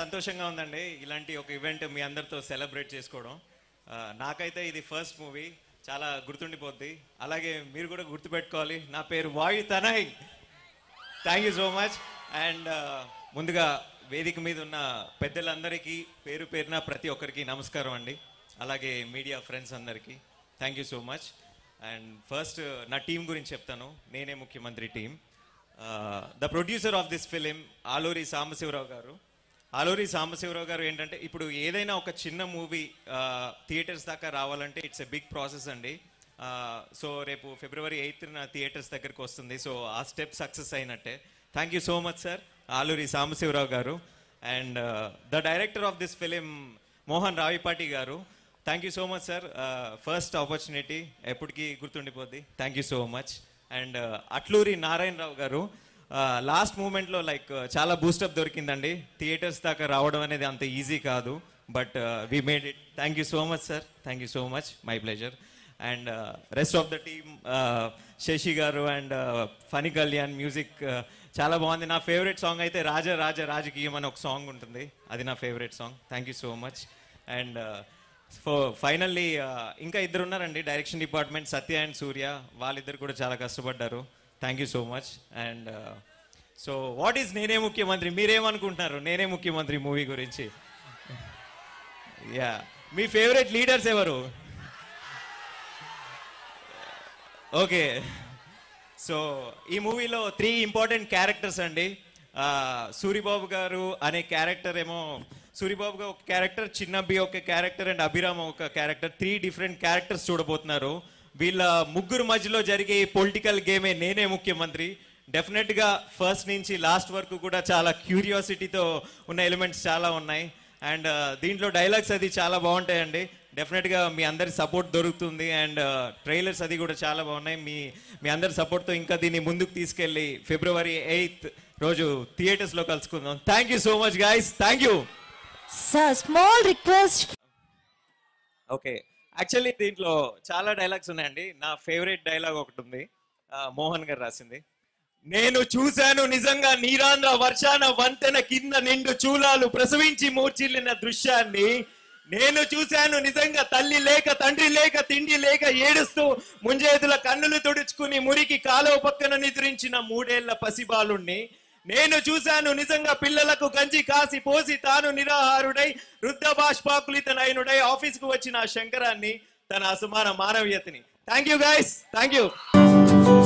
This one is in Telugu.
సంతోషంగా ఉందండి ఇలాంటి ఒక ఈవెంట్ మీ అందరితో సెలబ్రేట్ చేసుకోవడం ఆ, నాకైతే ఇది ఫస్ట్ మూవీ చాలా గుర్తుండిపోద్ది అలాగే మీరు కూడా గుర్తుపెట్టుకోవాలి నా పేరు Vayu Tanay thank you so much and ముందుగా వేదిక మీద ఉన్న పెద్దలందరికీ పేరు పేరున ప్రతి ఒక్కరికి నమస్కారం అండి అలాగే మీడియా ఫ్రెండ్స్ అందరికీ thank you so much and first నా టీం గురించి చెప్తాను Nene Mukhyamantri team the producer of this film Aluri Sambasivarao garu Aluri Sambasivarao గారు ఏంటంటే ఇప్పుడు ఏదైనా ఒక చిన్న మూవీ థియేటర్స్ దాకా రావాలంటే ఇట్స్ ఎ బిగ్ ప్రాసెస్ అండి సో రేపు ఫిబ్రవరి ఎయిత్ నా థియేటర్స్ దగ్గరికి వస్తుంది సో ఆ స్టెప్ సక్సెస్ అయినట్టే thank you so much sir Aluri Sambasivarao garu and the director of this film Mohan Ravipati garu thank you so much sir first opportunity ఎప్పటికీ గుర్తుండిపోద్ది thank you so much and Atluri Narayanarao garu last మూమెంట్లో లైక్ చాలా బూస్టప్ దొరికిందండి థియేటర్స్ దాకా రావడం అనేది అంత ఈజీ కాదు but we made it thank you so much sir thank you so much my pleasure and rest of the team Sashi garu and funny Kalyan music చాలా బాగుంది నా ఫేవరెట్ సాంగ్ అయితే రాజ రాజ రాజకీయం అని ఒక సాంగ్ ఉంటుంది అది నా favourite song thank you so much and fo finally ఇంకా ఇద్దరు ఉన్నారండి direction department Satya and Surya వాళ్ళిద్దరు కూడా చాలా కష్టపడ్డారు thank you so much and so what is Nene Mukhyamantri మీరేమనుకుంటున్నారు నేనే ముఖ్యమంత్రి మూవీ గురించి యా మీ ఫేవరెట్ లీడర్స్ ఎవరు ఓకే సో ఈ మూవీలో త్రీ ఇంపార్టెంట్ క్యారెక్టర్స్ అండి ఆ, సూరిబాబు గారు అనే క్యారెక్టర్ ఏమో సూరిబాబు గారు ఒక క్యారెక్టర్ చిన్నబ్బి ఒక క్యారెక్టర్ అండ్ అభిరామ్ ఒక క్యారెక్టర్ త్రీ డిఫరెంట్ క్యారెక్టర్స్ చూడబోతున్నారు వీళ్ళ ముగ్గురు మధ్యలో జరిగే పొలిటికల్ గేమే నేనే ముఖ్యమంత్రి డెఫినెట్ గా ఫస్ట్ నుంచి లాస్ట్ వరకు కూడా చాలా క్యూరియాసిటీతో ఉన్న ఎలిమెంట్స్ చాలా ఉన్నాయి అండ్ దీంట్లో డైలాగ్స్ అది చాలా బాగుంటాయండి డెఫినెట్ గా మీ అందరి సపోర్ట్ దొరుకుతుంది అండ్ ట్రైలర్స్ అది కూడా చాలా బాగున్నాయి మీ మీ అందరి సపోర్ట్తో ఇంకా దీన్ని ముందుకు తీసుకెళ్ళి ఫిబ్రవరి ఎయిత్ రోజు థియేటర్స్ లో కలుసుకుందాం thank you so much guys thank you sir small request okay actually దీంట్లో చాలా డైలాగ్స్ ఉన్నాయండి నా ఫేవరెట్ డైలాగ్ ఒకటి ఉంది ఆ, మోహన్ గారు రాసింది నేను చూశాను నిజంగా నీరాంధ్ర వర్షాన వంతెన కింద నిండు చూలాలు ప్రసవించి మూర్చిల్లిన దృశ్యాన్ని నేను చూశాను నిజంగా తల్లి లేక తండ్రి లేక తిండి లేక ఏడుస్తూ ముంజేతుల కన్నులు తుడుచుకుని మురికి కాలువ పక్కన నిద్రించిన మూడేళ్ల పసిబాలుణ్ణి నేను చూశాను నిజంగా పిల్లలకు గంజి కాసి పోసి తాను నిరాహారుడై వృద్ధ బాష్పాకులితనైనుడై ఆఫీస్ కు వచ్చిన ఆ శంకరాన్ని తన అసమాన మానవీయతని thank you guys thank you